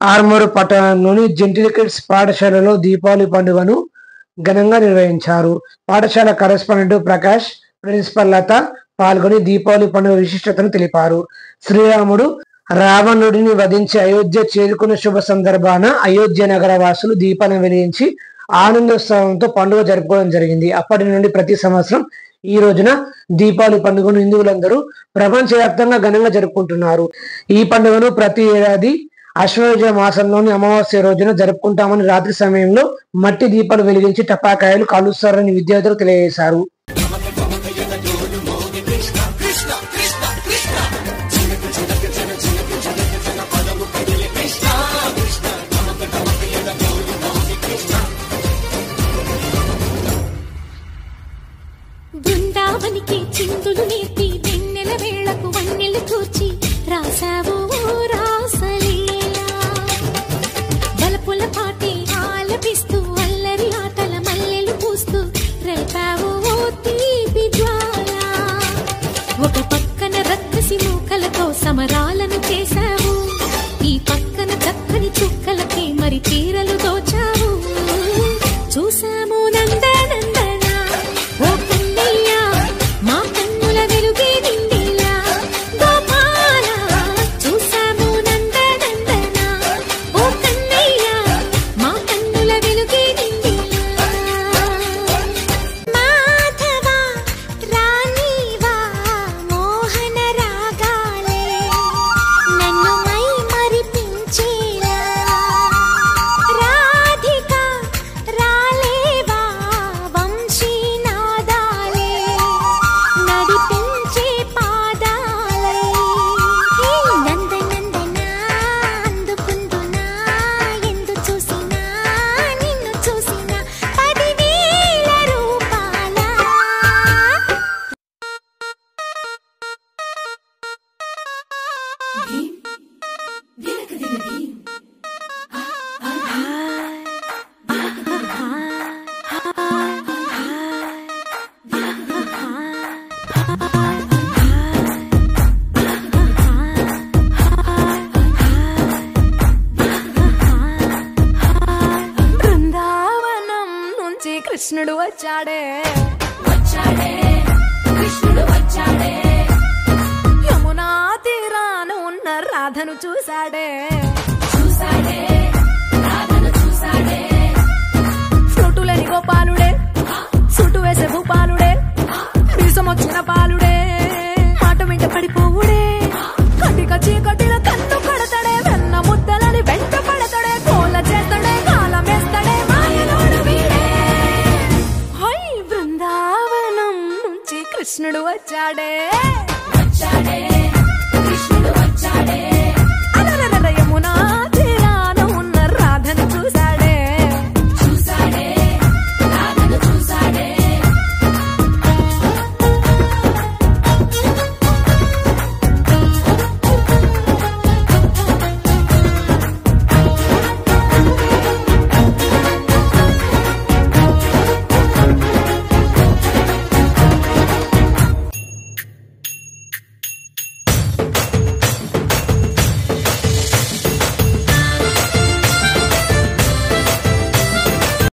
ఆర్మూరు పట్టణంలోని జెంటిలికిడ్స్ పాఠశాలలో దీపావళి పండుగను ఘనంగా నిర్వహించారు పాఠశాల కరెస్పాండెంట్ ప్రకాష్ ప్రిన్సిపల్ లత పాల్గొని దీపావళి పండుగ విశిష్టతను తెలిపారు శ్రీరాముడు రావణుడిని వధించి అయోధ్య చేరుకున్న శుభ సందర్భాన అయోధ్య నగర వాసులు దీపాలను వెలిగించి ఆనందోత్సవంతో పండుగ జరుపుకోవడం జరిగింది అప్పటి నుండి ప్రతి సంవత్సరం ఈ రోజున దీపావళి పండుగను హిందువులందరూ ప్రపంచవ్యాప్తంగా ఘనంగా జరుపుకుంటున్నారు ఈ పండుగను ప్రతి ఏడాది అశ్వయుజ మాసంలోని అమావాస్య రోజున జరుపుకుంటామని రాత్రి సమయంలో మట్టి దీపాలు వెలిగించి టపాకాయలు కాలుస్తారని విద్యార్థులు తెలియజేశారు బృందావనికి చిందులు నేర్పి వెన్నెల వేళకు వన్నెలు కూర్చి రాసావు రాసలీలా బలపుల పాటి ఆలపిస్తూ అల్లరి ఆటల మల్లెలు పూస్తూ రేపావు ఓ తీపి జ్వాల ఒక పక్కన రక్కసి మూకలతో సమరాలను చేశావు ఈ పక్కన చక్కని చుక్కలకి మరి చీరలు దోచావు చూసాము నందనందన ఓ కన్నయ్య మా కన్నుల వెలుగే నిండిలా గోపాల చూసాము నందనందన ఓ కన్నయ్య మా కన్నుల వెలుగే నిండిలా మాధవ రాణివా మోహన రాగాలే నన్ను మై మరిపించేలా రాధిక రాలేవా వంశీ నాదాలే నడిపించే పాదాలే హే నందనందన అందుకుందునా ఎందు చూసినా నిన్ను చూసినా పదివేల రూపాల బృందావనం నుంచి కృష్ణుడు వచ్చాడే యమునా తీరాన ఉన్న రాధను చూశాడే ఫ్రూటులని గోపాలుడే సుటు వేసే భూపాలుడే మీసం వచ్చిన పాలుడే మాట వెంట పడిపోవుడే కటిక చీకటిల కన్ను కడతాడే వెన్న ముద్దలని వెంట పడతాడే కోల చేస్తాడే కాలం వేస్తాడే మాయలోడు వీడే హై బృందావనం నుంచి కృష్ణుడు వచ్చాడే